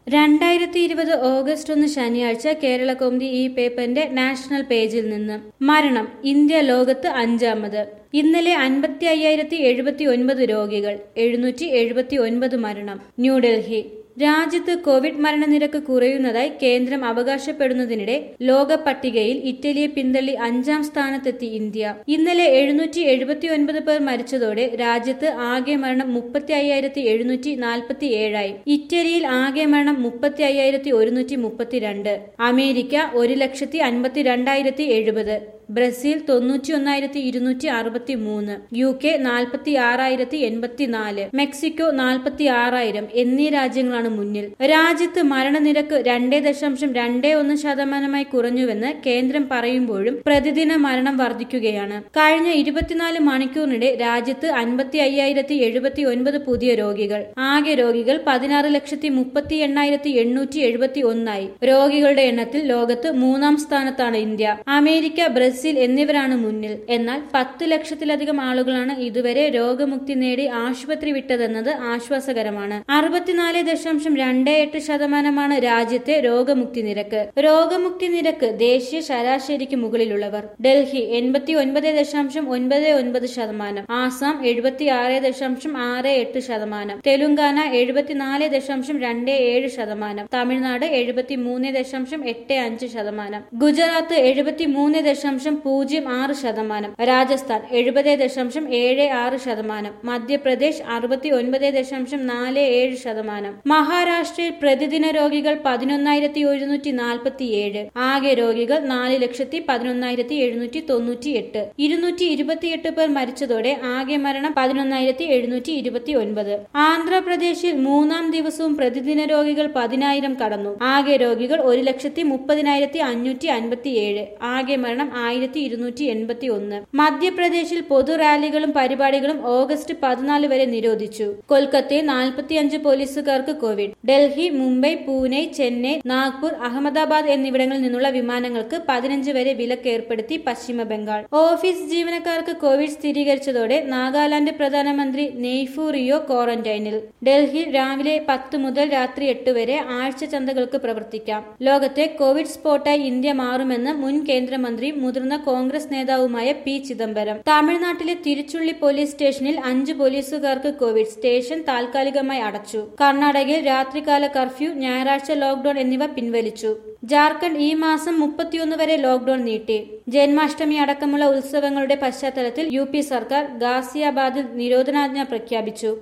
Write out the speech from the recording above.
രണ്ടായിരത്തി ഇരുപത് ഓഗസ്റ്റ് ഒന്ന് ശനിയാഴ്ച കേരള കൗമുദി ഈ പേപ്പറിന്റെ നാഷണൽ പേജിൽ നിന്ന് മരണം ഇന്ത്യ ലോകത്ത് അഞ്ചാമത് ഇന്നലെ അൻപത്തി അയ്യായിരത്തി എഴുപത്തി ഒൻപത് രോഗികൾ എഴുന്നൂറ്റി എഴുപത്തി ഒൻപത് മരണം ന്യൂഡൽഹി രാജ്യത്ത് കോവിഡ് മരണനിരക്ക് കുറയുന്നതായി കേന്ദ്രം അവകാശപ്പെടുന്നതിനിടെ ലോക പട്ടികയിൽ ഇറ്റലിയെ പിന്തള്ളി അഞ്ചാം സ്ഥാനത്തെത്തി ഇന്ത്യ ഇന്നലെ എഴുന്നൂറ്റി എഴുപത്തി ഒൻപത് പേർ മരിച്ചതോടെ രാജ്യത്ത് ആകെ മരണം മുപ്പത്തി അയ്യായിരത്തി എഴുന്നൂറ്റി നാൽപ്പത്തി ഏഴായി ഇറ്റലിയിൽ ആകെ മരണം മുപ്പത്തി അയ്യായിരത്തി ഒരുന്നൂറ്റി മുപ്പത്തിരണ്ട് അമേരിക്ക ഒരു ലക്ഷത്തി അൻപത്തി രണ്ടായിരത്തി എഴുപത് ബ്രസീൽ തൊണ്ണൂറ്റി ഒന്നായിരത്തി ഇരുന്നൂറ്റി അറുപത്തി മൂന്ന് യു കെ നാൽപ്പത്തി ആറായിരത്തി എൺപത്തിനാല് മെക്സിക്കോ നാൽപ്പത്തി ആറായിരം എന്നീ രാജ്യങ്ങളാണ് മുന്നിൽ രാജ്യത്ത് മരണനിരക്ക് രണ്ടേ ദശാംശം രണ്ടേ ഒന്ന് ശതമാനമായി കുറഞ്ഞുവെന്ന് കേന്ദ്രം പറയുമ്പോഴും പ്രതിദിന മരണം വർദ്ധിക്കുകയാണ് കഴിഞ്ഞ ഇരുപത്തിനാല് മണിക്കൂറിനിടെ രാജ്യത്ത് അൻപത്തി അയ്യായിരത്തി എഴുപത്തി ഒൻപത് പുതിയ രോഗികൾ ആകെ രോഗികൾ പതിനാറ് ലക്ഷത്തി മുപ്പത്തി എണ്ണായിരത്തി എണ്ണൂറ്റി എഴുപത്തി ഒന്നായി രോഗികളുടെ എണ്ണത്തിൽ ലോകത്ത് മൂന്നാം സ്ഥാനത്താണ് ഇന്ത്യ അമേരിക്ക ബ്രസീൽ എന്നിവരാണ് മുന്നിൽ എന്നാൽ പത്ത് ലക്ഷത്തിലധികം ആളുകളാണ് ഇതുവരെ രോഗമുക്തി നേടി ആശുപത്രി വിട്ടതെന്നത് ആശ്വാസകരമാണ് അറുപത്തിനാല് ദശാംശം രണ്ട് എട്ട് ശതമാനമാണ് രാജ്യത്തെ രോഗമുക്തി നിരക്ക് രോഗമുക്തി നിരക്ക് ദേശീയ ശരാശരിക്ക് മുകളിലുള്ളവർ ഡൽഹി എൺപത്തി ഒൻപത് ദശാംശം ഒൻപത് ഒൻപത് ശതമാനം ആസാം എഴുപത്തി ആറ് ദശാംശം ആറ് എട്ട് ശതമാനം തെലുങ്കാന എഴുപത്തിനാല് ദശാംശം രണ്ട് ഏഴ് ശതമാനം തമിഴ്നാട് എഴുപത്തി മൂന്ന് ദശാംശം എട്ട് അഞ്ച് ശതമാനം ഗുജറാത്ത് എഴുപത്തി മൂന്ന് ദശാംശം പൂജ്യം ആറ് ശതമാനം രാജസ്ഥാൻ എഴുപത് ദശാംശം ഏഴ് ആറ് ശതമാനം മധ്യപ്രദേശ് അറുപത്തി ഒൻപത് ദശാംശം നാല് ഏഴ് ശതമാനം മഹാരാഷ്ട്രയിൽ പ്രതിദിന രോഗികൾ പതിനൊന്നായിരത്തി ഒരുന്നൂറ്റി നാൽപ്പത്തി ഏഴ് ആകെ രോഗികൾ നാല് ലക്ഷത്തി പതിനൊന്നായിരത്തി എഴുന്നൂറ്റി തൊണ്ണൂറ്റി എട്ട് ഇരുന്നൂറ്റി ഇരുപത്തിയെട്ട് പേർ മരിച്ചതോടെ ആകെ മരണം പതിനൊന്നായിരത്തി എഴുന്നൂറ്റി ഇരുപത്തി ഒൻപത് ആന്ധ്രാപ്രദേശിൽ മൂന്നാം ദിവസവും പ്രതിദിന രോഗികൾ പതിനായിരം കടന്നു ആകെ രോഗികൾ ഒരു ലക്ഷത്തി മുപ്പതിനായിരത്തി അഞ്ഞൂറ്റി അൻപത്തി ഏഴ് ആകെ മരണം ആയിരത്തി ഇരുന്നൂറ്റി എൺപത്തി ഒന്ന് മധ്യപ്രദേശിൽ പൊതു റാലികളും പരിപാടികളും ഓഗസ്റ്റ് പതിനാല് വരെ നിരോധിച്ചു കൊൽക്കത്തയിൽ നാൽപ്പത്തിയഞ്ച് പോലീസുകാർക്ക് കോവിഡ് ഡൽഹി മുംബൈ പൂനെ ചെന്നൈ നാഗ്പൂർ അഹമ്മദാബാദ് എന്നിവിടങ്ങളിൽ നിന്നുള്ള വിമാനങ്ങൾക്ക് പതിനഞ്ച് വരെ വിലക്ക് ഏർപ്പെടുത്തി പശ്ചിമ ബംഗാൾ ഓഫീസ് ജീവനക്കാർക്ക് കോവിഡ് സ്ഥിരീകരിച്ചതോടെ നാഗാലാന്റ് പ്രധാനമന്ത്രി നെയ്ഫു റിയോ ക്വാറന്റൈനിൽ ഡൽഹിയിൽ രാവിലെ പത്ത് മുതൽ രാത്രി എട്ട് വരെ ആഴ്ച ചന്തകൾക്ക് പ്രവർത്തിക്കാം ലോകത്തെ കോവിഡ് സ്പോട്ടായി ഇന്ത്യ മാറുമെന്ന് മുൻ കേന്ദ്രമന്ത്രി മുതിർന്ന കോൺഗ്രസ് നേതാവുമായ പി ചിദംബരം തമിഴ്നാട്ടിലെ തിരുച്ചുള്ളി പോലീസ് സ്റ്റേഷനിൽ അഞ്ച് പോലീസുകാർക്ക് കോവിഡ് സ്റ്റേഷൻ താൽക്കാലികമായി അടച്ചു കർണാടകയിൽ രാത്രികാല കർഫ്യൂ ഞായറാഴ്ച ലോക്ഡൌൺ എന്നിവ പിൻവലിച്ചു ജാർഖണ്ഡ് ഈ മാസം മുപ്പത്തിയൊന്ന് വരെ ലോക്ഡൌൺ നീട്ടി ജന്മാഷ്ടമി അടക്കമുള്ള ഉത്സവങ്ങളുടെ പശ്ചാത്തലത്തിൽ യു സർക്കാർ ഗാസിയാബാദിൽ നിരോധനാജ്ഞ പ്രഖ്യാപിച്ചു